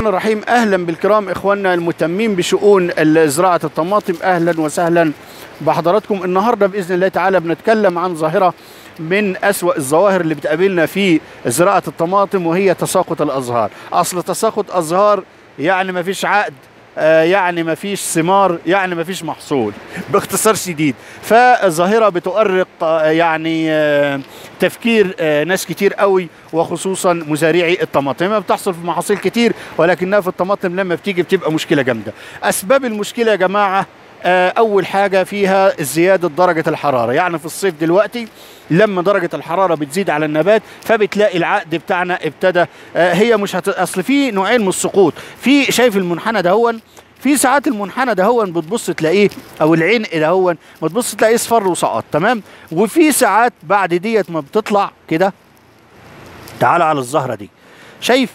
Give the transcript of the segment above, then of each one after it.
الرحيم اهلا بالكرام اخواننا المهتمين بشؤون زراعه الطماطم اهلا وسهلا بحضراتكم النهارده باذن الله تعالى بنتكلم عن ظاهره من أسوأ الظواهر اللي بتقابلنا في زراعه الطماطم وهي تساقط الازهار اصل تساقط ازهار يعني ما فيش عقد آه، يعني ما فيش ثمار يعني ما فيش محصول باختصار شديد فظاهرة بتؤرق آه، يعني آه، تفكير آه، ناس كتير قوي وخصوصا مزارعي الطماطم هي بتحصل في محاصيل كتير ولكنها في الطماطم لما بتيجي بتبقى مشكلة جامدة أسباب المشكلة يا جماعة آه، أول حاجة فيها زيادة درجة الحرارة يعني في الصيف دلوقتي لما درجة الحرارة بتزيد على النبات فبتلاقي العقد بتاعنا ابتدى آه، هي مش هت... أصل في نوعين من السقوط في شايف المنحنى دهون في ساعات المنحنى دهون بتبص تلاقيه او العين دهون بتبص تلاقيه اصفر وسقط تمام وفي ساعات بعد ديت ما بتطلع كده تعال على الزهره دي شايف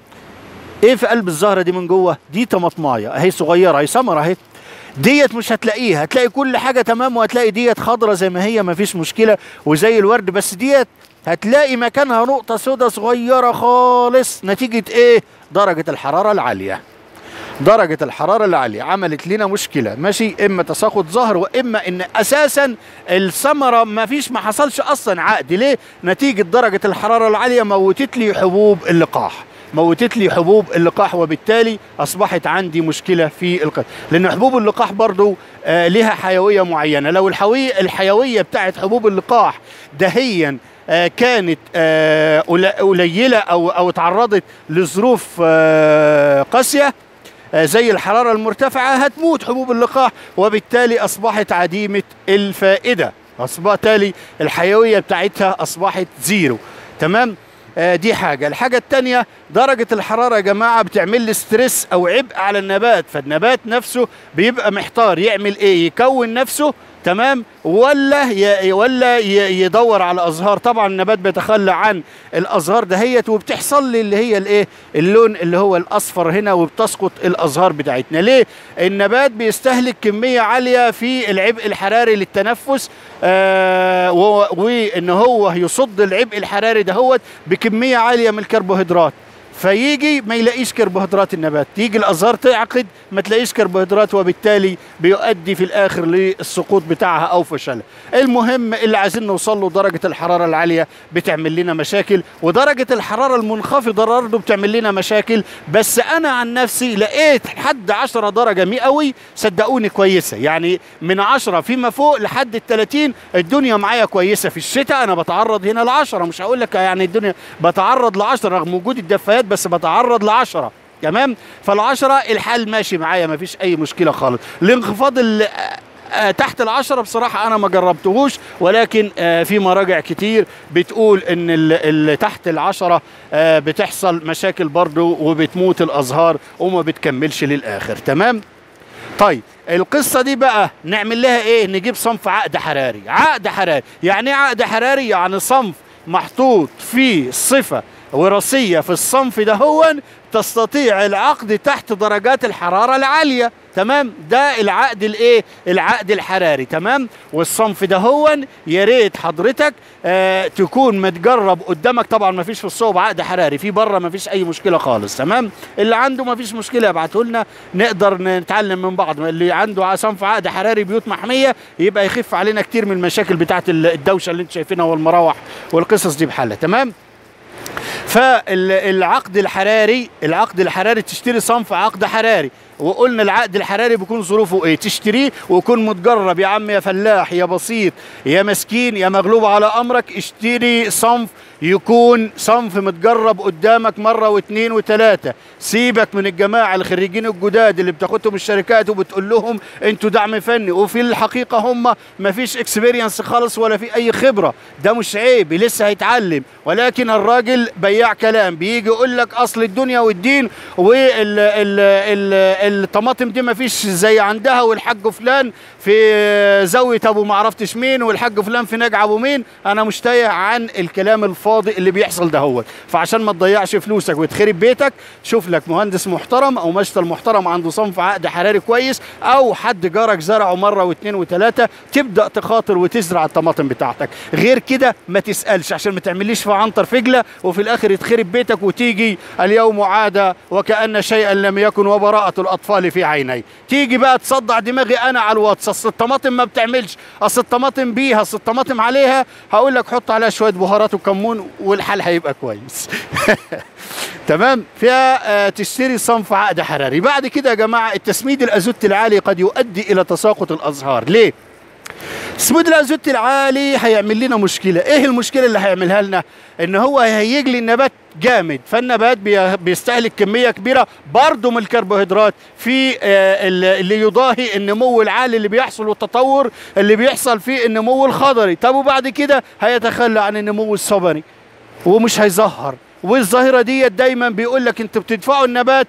ايه في قلب الزهره دي من جوه دي طماطمايه اهي صغيره اهي ثمره اهي ديت مش هتلاقيها هتلاقي كل حاجه تمام وهتلاقي ديت خضره زي ما هي ما فيش مشكله وزي الورد بس ديت هتلاقي مكانها نقطه سودة صغيره خالص نتيجه ايه درجه الحراره العاليه درجة الحرارة العالية عملت لنا مشكلة ماشي إما تساقط ظهر وإما إن أساسا الثمرة ما فيش ما حصلش أصلا عقد ليه؟ نتيجة درجة الحرارة العالية موتت لي حبوب اللقاح موتت لي حبوب اللقاح وبالتالي أصبحت عندي مشكلة في القطع لأن حبوب اللقاح برضو آه لها حيوية معينة لو الحوية الحيوية بتاعت حبوب اللقاح دهيا آه كانت آه قل- قليلة أو أو تعرضت لظروف آه قاسية آه، زي الحرارة المرتفعة هتموت حبوب اللقاح وبالتالي أصبحت عديمة الفائدة أصبحت تالي الحيوية بتاعتها أصبحت زيرو تمام آه، دي حاجة الحاجة التانية درجة الحرارة يا جماعة بتعمل لي ستريس أو عبء على النبات فالنبات نفسه بيبقى محتار يعمل إيه يكون نفسه تمام ولا ي... ولا ي... يدور على ازهار طبعا النبات بيتخلى عن الازهار دهيت وبتحصل لي اللي هي الايه اللون اللي هو الاصفر هنا وبتسقط الازهار بتاعتنا ليه النبات بيستهلك كميه عاليه في العبء الحراري للتنفس آه و... وان هو يصد العبء الحراري دهوت بكميه عاليه من الكربوهيدرات فيجي ما يلاقيش كربوهيدرات النبات تيجي الازهار تعقد ما تلاقيش كربوهيدرات وبالتالي بيؤدي في الاخر للسقوط بتاعها او فشلها المهم اللي عايزين نوصل له درجه الحراره العاليه بتعمل لنا مشاكل ودرجه الحراره المنخفضه برضه بتعمل لنا مشاكل بس انا عن نفسي لقيت حد 10 درجه مئوي صدقوني كويسه يعني من 10 فيما فوق لحد ال 30 الدنيا معايا كويسه في الشتاء انا بتعرض هنا ل 10 مش هقول لك يعني الدنيا بتعرض ل 10 رغم وجود الدفايات بس بتعرض ل 10 تمام فالعشرة الحال ماشي معايا مفيش اي مشكله خالص الانخفاض ال- آه، تحت العشرة بصراحة أنا ما جربتهوش ولكن آه، في مراجع كتير بتقول إن اللي تحت العشرة آه، بتحصل مشاكل برضو وبتموت الأزهار وما بتكملش للآخر تمام طيب القصة دي بقى نعمل لها ايه نجيب صنف عقد حراري عقد حراري يعني ايه عقد حراري يعني صنف محطوط فيه صفة وراثية في الصنف ده هو تستطيع العقد تحت درجات الحرارة العالية تمام ده العقد الايه العقد الحراري تمام والصنف ده هو يا ريت حضرتك آه تكون متجرب قدامك طبعا ما فيش في الصوب عقد حراري في بره ما فيش اي مشكله خالص تمام اللي عنده ما فيش مشكله يبعته لنا نقدر نتعلم من بعض اللي عنده صنف عقد حراري بيوت محميه يبقى يخف علينا كتير من المشاكل بتاعه الدوشه اللي انتم شايفينها والمراوح والقصص دي بحالها تمام فالعقد الحراري العقد الحراري تشتري صنف عقد حراري وقلنا العقد الحراري بيكون ظروفه ايه تشتريه ويكون متجرب يا عم يا فلاح يا بسيط يا مسكين يا مغلوب على امرك اشتري صنف يكون صنف متجرب قدامك مرة واثنين وثلاثة سيبك من الجماعة الخريجين الجداد اللي بتاخدهم الشركات وبتقول لهم انتوا دعم فني وفي الحقيقة هم ما فيش اكسبيرينس خالص ولا في اي خبرة ده مش عيب لسه هيتعلم ولكن الراجل بياع كلام بيجي يقول لك اصل الدنيا والدين الطماطم دي ما فيش زي عندها والحاج فلان في زاويه ابو ما عرفتش مين والحاج فلان في نجع ابو مين انا مشتاق عن الكلام الفاضي اللي بيحصل ده هو فعشان ما تضيعش فلوسك وتخرب بيتك شوف لك مهندس محترم او مشتل محترم عنده صنف عقد حراري كويس او حد جارك زرعه مره واثنين وثلاثه تبدا تخاطر وتزرع الطماطم بتاعتك غير كده ما تسالش عشان ما تعمليش في عنتر فجله وفي الاخر يتخرب بيتك وتيجي اليوم عاد وكان شيئا لم يكن وبراءه الاطفال في عيني تيجي بقى تصدع دماغي انا على الواتس اصل الطماطم ما بتعملش اصل الطماطم بيها اصل الطماطم عليها هقول لك حط عليها شويه بهارات وكمون والحال هيبقى كويس تمام فيها آه، تشتري صنف عقد حراري بعد كده يا جماعه التسميد الازوت العالي قد يؤدي الى تساقط الازهار ليه سمود الازوت العالي هيعمل لنا مشكله ايه المشكله اللي هيعملها لنا ان هو هيهيج لي النبات جامد فالنبات بي- بيستهلك كميه كبيره برضه من الكربوهيدرات في آه، ال- اللي يضاهي النمو العالي اللي بيحصل والتطور اللي بيحصل في النمو الخضري طب وبعد كده هيتخلى عن النمو الصبري ومش هيظهر والظاهره دي دايما بيقول لك انتوا بتدفعوا النبات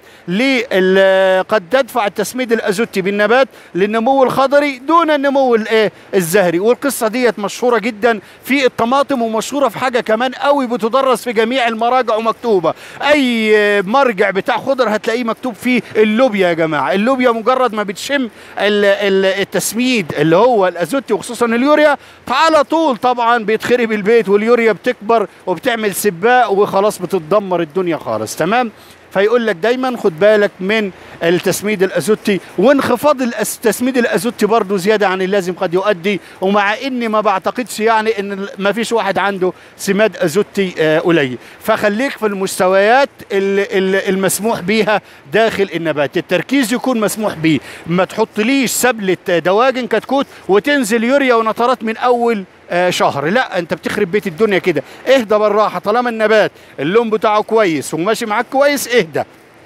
لل قد تدفع التسميد الازوتي بالنبات للنمو الخضري دون النمو الايه الزهري والقصه ديت مشهوره جدا في الطماطم ومشهوره في حاجه كمان قوي بتدرس في جميع المراجع ومكتوبه اي مرجع بتاع خضر هتلاقيه مكتوب فيه اللوبيا يا جماعه اللوبيا مجرد ما بتشم ال- ال- التسميد اللي هو الازوتي وخصوصا اليوريا على طول طبعا بيتخرب البيت واليوريا بتكبر وبتعمل سباق وخلاص بتتدمر الدنيا خالص تمام فيقول لك دايما خد بالك من التسميد الازوتي وانخفاض الأس- التسميد الازوتي برضه زياده عن اللازم قد يؤدي ومع اني ما بعتقدش يعني ان ال- ما فيش واحد عنده سماد ازوتي آه، قليل فخليك في المستويات ال- ال- المسموح بيها داخل النبات التركيز يكون مسموح بيه ما تحطليش سبله دواجن كتكوت وتنزل يوريا ونطرات من اول آه، شهر لا انت بتخرب بيت الدنيا كده اهدى بالراحه طالما النبات اللون بتاعه كويس وماشي معاك كويس اهدى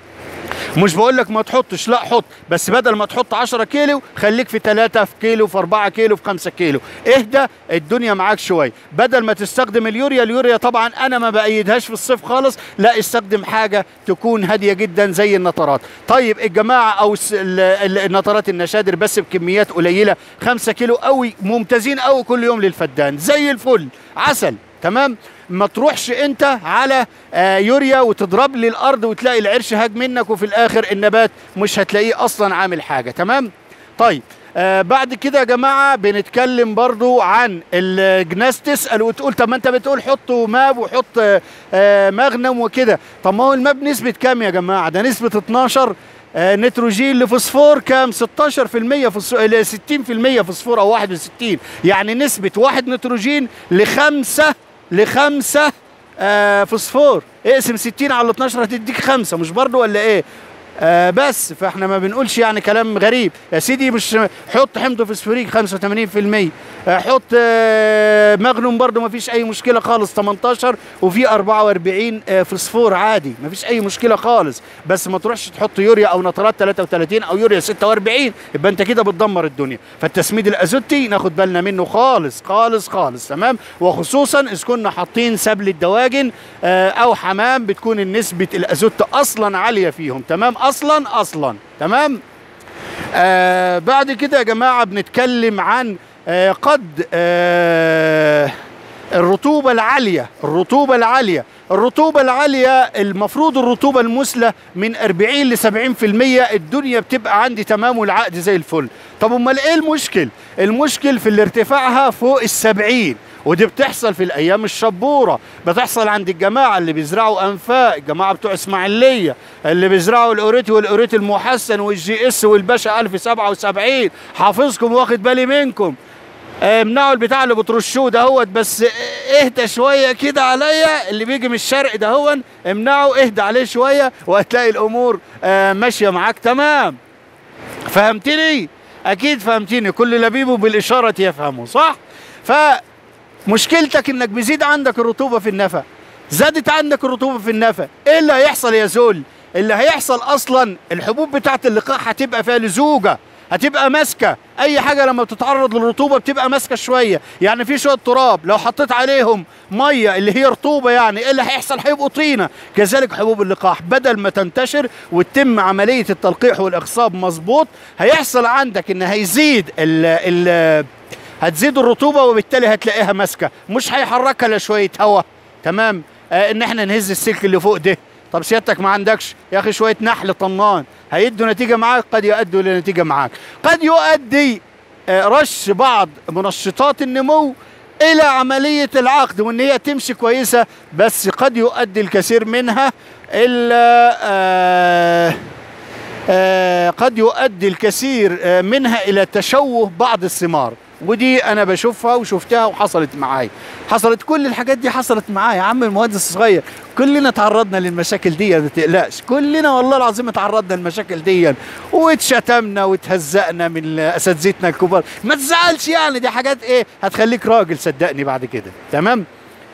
مش بقول لك ما تحطش لا حط بس بدل ما تحط 10 كيلو خليك في 3 في كيلو في 4 كيلو في 5 كيلو اهدى الدنيا معاك شويه بدل ما تستخدم اليوريا اليوريا طبعا انا ما بايدهاش في الصيف خالص لا استخدم حاجه تكون هاديه جدا زي النطرات طيب الجماعه او الس- ال- ال- النطرات النشادر بس بكميات قليله 5 كيلو قوي ممتازين قوي كل يوم للفدان زي الفل عسل تمام ما تروحش انت على آه، يوريا وتضرب لي الارض وتلاقي العرش هاج منك وفي الاخر النبات مش هتلاقيه اصلا عامل حاجه تمام طيب آه بعد كده يا جماعه بنتكلم برضو عن الجناس تسال وتقول طب ما انت بتقول حط ماب وحط آه آه مغنم وكده طب ما هو الماب نسبه كام يا جماعه ده نسبه 12 آه نيتروجين لفوسفور كام 16% فوس... ل 60% فوسفور او 61 يعني نسبه واحد نيتروجين لخمسه لخمسه آه فوسفور اقسم 60 على 12 هتديك خمسه مش برضه ولا ايه؟ آه بس فاحنا ما بنقولش يعني كلام غريب يا سيدي مش حط حمض فوسفوريك 85% آه حط آه مغنم برضه ما فيش اي مشكله خالص 18 وفي 44 آه فوسفور عادي ما فيش اي مشكله خالص بس ما تروحش تحط يوريا او نترات 33 او يوريا 46 يبقى انت كده بتدمر الدنيا فالتسميد الازوتي ناخد بالنا منه خالص خالص خالص تمام وخصوصا اذا كنا حاطين سبل الدواجن آه او حمام بتكون نسبه الازوت اصلا عاليه فيهم تمام اصلا اصلا تمام آه بعد كده يا جماعه بنتكلم عن آه قد آه الرطوبة العالية الرطوبة العالية الرطوبة العالية المفروض الرطوبة المثلى من 40 ل 70% الدنيا بتبقى عندي تمام والعقد زي الفل طب امال ايه المشكل المشكل في اللي ارتفاعها فوق السبعين ودي بتحصل في الايام الشبوره بتحصل عند الجماعه اللي بيزرعوا انفاق الجماعه بتوع اسماعيليه اللي بيزرعوا الاوريتي والاوريتي المحسن والجي اس والباشا 1077 حافظكم واخد بالي منكم امنعوا البتاع اللي بترشوه دهوت بس اهدى شويه كده عليا اللي بيجي من الشرق دهون امنعوا اهدى عليه شويه وهتلاقي الامور آه ماشيه معاك تمام فهمتني اكيد فهمتني كل لبيب بالاشاره يفهمه صح فمشكلتك انك بيزيد عندك الرطوبه في النفق زادت عندك الرطوبه في النفق ايه اللي هيحصل يا زول اللي هيحصل اصلا الحبوب بتاعت اللقاح هتبقى فيها لزوجه هتبقى ماسكه اي حاجه لما بتتعرض للرطوبه بتبقى ماسكه شويه يعني في شويه تراب لو حطيت عليهم ميه اللي هي رطوبه يعني ايه اللي هيحصل هيبقوا طينه كذلك حبوب اللقاح بدل ما تنتشر وتتم عمليه التلقيح والاخصاب مظبوط هيحصل عندك ان هيزيد ال ال هتزيد الرطوبه وبالتالي هتلاقيها ماسكه مش هيحركها الا شويه هواء تمام آه ان احنا نهز السلك اللي فوق ده طب سيادتك ما عندكش يا اخي شويه نحل طنان هيدوا نتيجه معاك قد يؤدوا لنتيجه معاك قد يؤدي آه رش بعض منشطات النمو الى عمليه العقد وان هي تمشي كويسه بس قد يؤدي الكثير منها الى آه آه قد يؤدي الكثير آه منها الى تشوه بعض الثمار ودي انا بشوفها وشفتها وحصلت معايا حصلت كل الحاجات دي حصلت معايا يا عم المهندس الصغير كلنا تعرضنا للمشاكل دي ما تقلقش كلنا والله العظيم تعرضنا للمشاكل دي واتشتمنا واتهزقنا من اساتذتنا الكبار ما تزعلش يعني دي حاجات ايه هتخليك راجل صدقني بعد كده تمام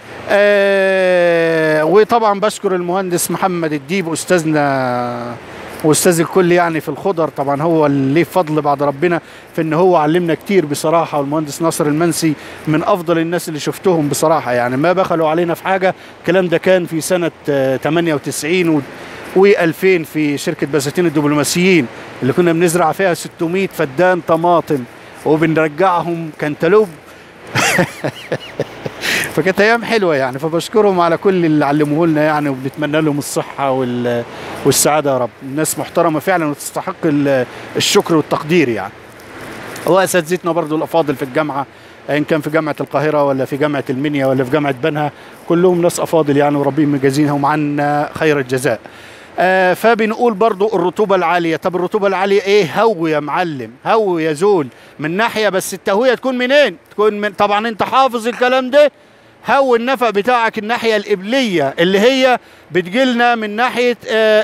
آه وطبعا بشكر المهندس محمد الديب استاذنا واستاذ الكل يعني في الخضر طبعا هو اللي ليه فضل بعد ربنا في ان هو علمنا كتير بصراحه والمهندس ناصر المنسي من افضل الناس اللي شفتهم بصراحه يعني ما بخلوا علينا في حاجه الكلام ده كان في سنه 98 و2000 في شركه بساتين الدبلوماسيين اللي كنا بنزرع فيها 600 فدان طماطم وبنرجعهم كنتالوب فكانت ايام حلوه يعني فبشكرهم على كل اللي علموه لنا يعني وبنتمنى لهم الصحه وال والسعاده يا رب الناس محترمه فعلا وتستحق الشكر والتقدير يعني واساتذتنا برضو الافاضل في الجامعه ان كان في جامعه القاهره ولا في جامعه المنيا ولا في جامعه بنها كلهم ناس افاضل يعني وربهم مجازينهم عنا خير الجزاء آه فبنقول برضو الرطوبة العالية طب الرطوبة العالية ايه هو يا معلم هو يا زول من ناحية بس التهوية تكون منين تكون من طبعا انت حافظ الكلام ده هو النفق بتاعك الناحية القبلية اللي هي بتجيلنا من ناحية آه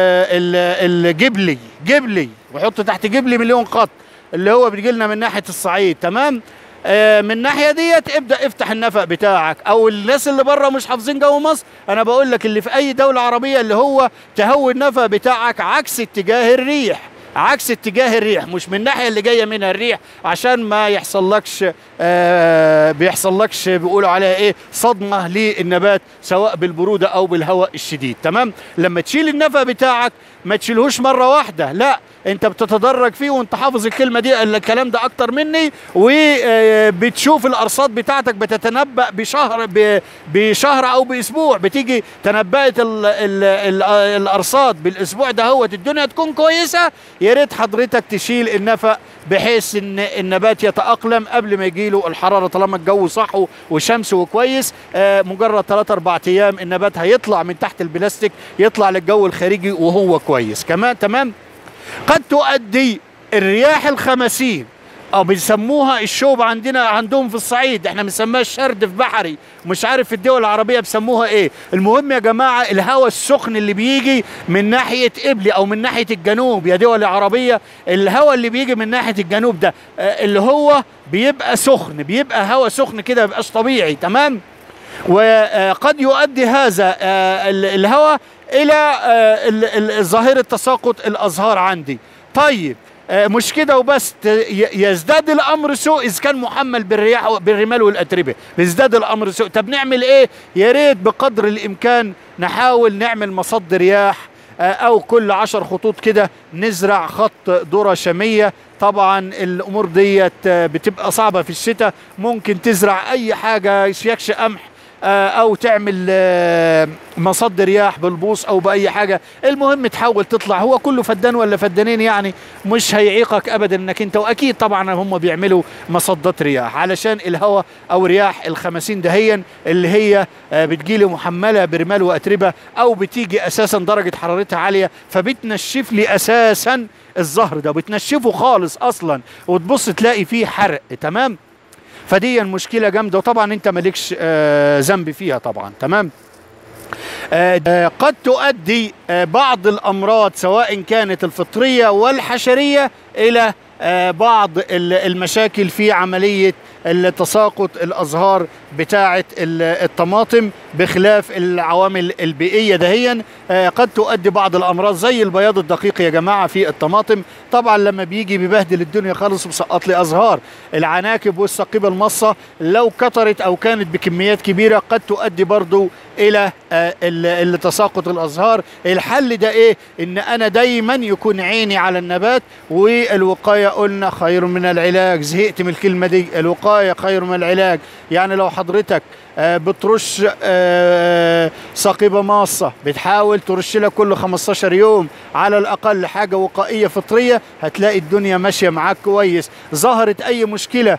الجبلي جبلي وحط تحت جبلي مليون خط اللي هو بتجيلنا من ناحية الصعيد تمام آه من الناحيه ديت ابدا افتح النفق بتاعك او الناس اللي بره مش حافظين جو مصر انا بقول لك اللي في اي دوله عربيه اللي هو تهوي النفق بتاعك عكس اتجاه الريح عكس اتجاه الريح مش من الناحيه اللي جايه منها الريح عشان ما يحصلكش آه بيحصلكش بيقولوا عليها ايه صدمه للنبات سواء بالبروده او بالهواء الشديد تمام لما تشيل النفق بتاعك ما تشيلهوش مره واحده لا انت بتتدرج فيه وانت حافظ الكلمه دي الكلام ده اكتر مني وبتشوف الارصاد بتاعتك بتتنبأ بشهر بشهر او باسبوع بتيجي تنبأت ال ال ال الارصاد بالاسبوع ده هو الدنيا تكون كويسه يا ريت حضرتك تشيل النفق بحيث ان النبات يتاقلم قبل ما يجيله الحراره طالما الجو صح وشمس وكويس آه مجرد 3 4 ايام النبات هيطلع من تحت البلاستيك يطلع للجو الخارجي وهو كويس كمان تمام قد تؤدي الرياح الخمسين او بيسموها الشوب عندنا عندهم في الصعيد احنا بنسميها الشرد في بحري مش عارف في الدول العربيه بيسموها ايه المهم يا جماعه الهواء السخن اللي بيجي من ناحيه قبلي او من ناحيه الجنوب يا دول عربيه الهواء اللي بيجي من ناحيه الجنوب ده آه اللي هو بيبقى سخن بيبقى هواء سخن كده مبيبقاش طبيعي تمام وقد يؤدي هذا الهواء الى ظاهره تساقط الازهار عندي طيب مش كده وبس يزداد الامر سوء اذا كان محمل بالرياح بالرمال والاتربه بيزداد الامر سوء طب نعمل ايه يا ريت بقدر الامكان نحاول نعمل مصد رياح او كل عشر خطوط كده نزرع خط ذره شاميه طبعا الامور ديت بتبقى صعبه في الشتاء ممكن تزرع اي حاجه يكش قمح او تعمل مصد رياح بالبوص او باي حاجه المهم تحاول تطلع هو كله فدان ولا فدانين يعني مش هيعيقك ابدا انك انت واكيد طبعا هم بيعملوا مصدات رياح علشان الهواء او رياح الخمسين دهيا اللي هي بتجيلي محمله برمال واتربه او بتيجي اساسا درجه حرارتها عاليه فبتنشف لي اساسا الزهر ده بتنشفه خالص اصلا وتبص تلاقي فيه حرق تمام فدي مشكله جامده وطبعا انت مالكش ذنب آه فيها طبعا تمام آه قد تؤدي آه بعض الامراض سواء كانت الفطريه والحشريه الى بعض المشاكل في عمليه تساقط الازهار بتاعه الطماطم بخلاف العوامل البيئيه دهيا قد تؤدي بعض الامراض زي البياض الدقيق يا جماعه في الطماطم طبعا لما بيجي بيبهدل الدنيا خالص وبسقط لي ازهار العناكب والسقيبه المصه لو كترت او كانت بكميات كبيره قد تؤدي برضو الى اللي تساقط الازهار الحل ده ايه ان انا دايما يكون عيني على النبات والوقايه قلنا خير من العلاج زهقت من الكلمه دي الوقايه خير من العلاج يعني لو حضرتك بترش سقيبه ماصه بتحاول ترش لها كل 15 يوم على الاقل حاجه وقائيه فطريه هتلاقي الدنيا ماشيه معاك كويس ظهرت اي مشكله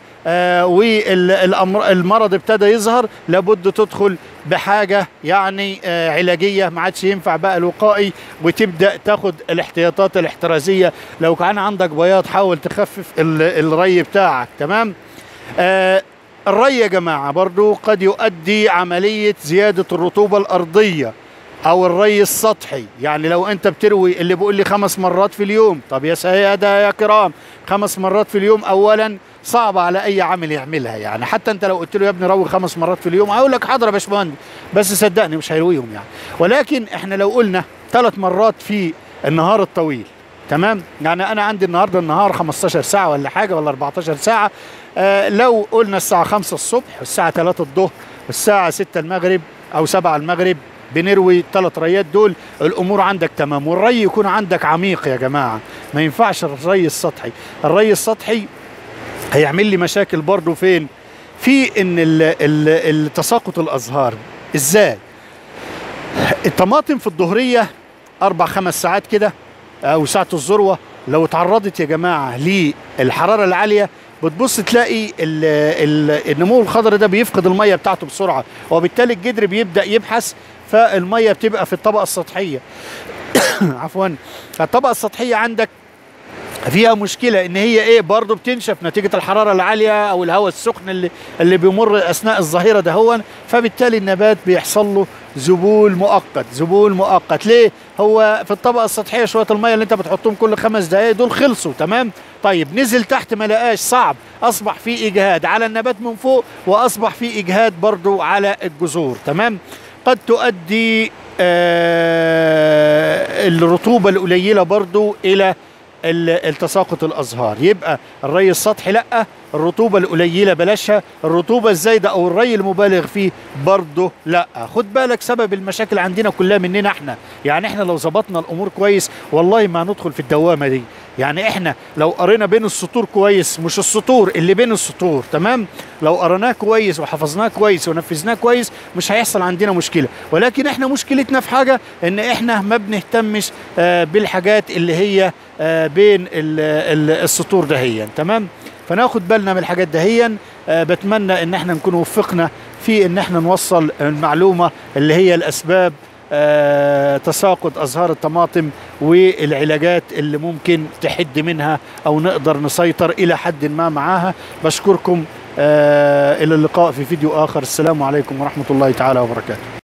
والمرض ابتدى يظهر لابد تدخل بحاجه يعني علاجيه ما عادش ينفع بقى الوقائي وتبدا تاخد الاحتياطات الاحترازيه لو كان عندك بياض حاول تخفف الري بتاعك تمام آه الري يا جماعه برضو قد يؤدي عمليه زياده الرطوبه الارضيه او الري السطحي يعني لو انت بتروي اللي بيقول لي خمس مرات في اليوم طب يا سيادة يا كرام خمس مرات في اليوم اولا صعبة على اي عامل يعملها يعني حتى انت لو قلت له يا ابني روي خمس مرات في اليوم هقول لك حاضر يا باشمهندس بس صدقني مش هيرويهم يعني ولكن احنا لو قلنا ثلاث مرات في النهار الطويل تمام يعني انا عندي النهارده النهار 15 ساعه ولا حاجه ولا 14 ساعه آه لو قلنا الساعه 5 الصبح والساعه 3 الظهر والساعه 6 المغرب او 7 المغرب بنروي الثلاث ريات دول الامور عندك تمام والري يكون عندك عميق يا جماعه ما ينفعش الري السطحي الري السطحي هيعمل لي مشاكل برضه فين في ان التساقط الازهار ازاي الطماطم في الظهريه اربع خمس ساعات كده او ساعه الذروه لو اتعرضت يا جماعه للحراره العاليه بتبص تلاقي ال ال النمو الخضري ده بيفقد الميه بتاعته بسرعه وبالتالي الجدر بيبدا يبحث فالميه بتبقى في الطبقه السطحيه عفوا الطبقه السطحيه عندك فيها مشكله ان هي ايه برضه بتنشف نتيجه الحراره العاليه او الهواء السخن اللي اللي بيمر اثناء الظهيره ده هو فبالتالي النبات بيحصل له ذبول مؤقت ذبول مؤقت ليه هو في الطبقه السطحيه شويه الميه اللي انت بتحطهم كل خمس دقائق دول خلصوا تمام طيب نزل تحت ما لقاش صعب اصبح في اجهاد على النبات من فوق واصبح في اجهاد برضه على الجذور تمام قد تؤدي آه الرطوبه القليله برضه الى التساقط الازهار يبقى الري السطحي لا الرطوبه القليله بلاشها الرطوبه الزايده او الري المبالغ فيه برضه لا خد بالك سبب المشاكل عندنا كلها مننا احنا يعني احنا لو ظبطنا الامور كويس والله ما ندخل في الدوامه دي يعني احنا لو قرينا بين السطور كويس مش السطور اللي بين السطور تمام لو قريناه كويس وحفظناه كويس ونفذناه كويس مش هيحصل عندنا مشكله ولكن احنا مشكلتنا في حاجه ان احنا ما بنهتمش آه بالحاجات اللي هي آه بين ال ال السطور دهيا تمام فناخد بالنا من الحاجات دهيا آه بتمنى ان احنا نكون وفقنا في ان احنا نوصل المعلومه اللي هي الاسباب آه تساقط ازهار الطماطم والعلاجات اللي ممكن تحد منها او نقدر نسيطر الى حد ما معاها بشكركم آه الى اللقاء في فيديو اخر السلام عليكم ورحمه الله تعالى وبركاته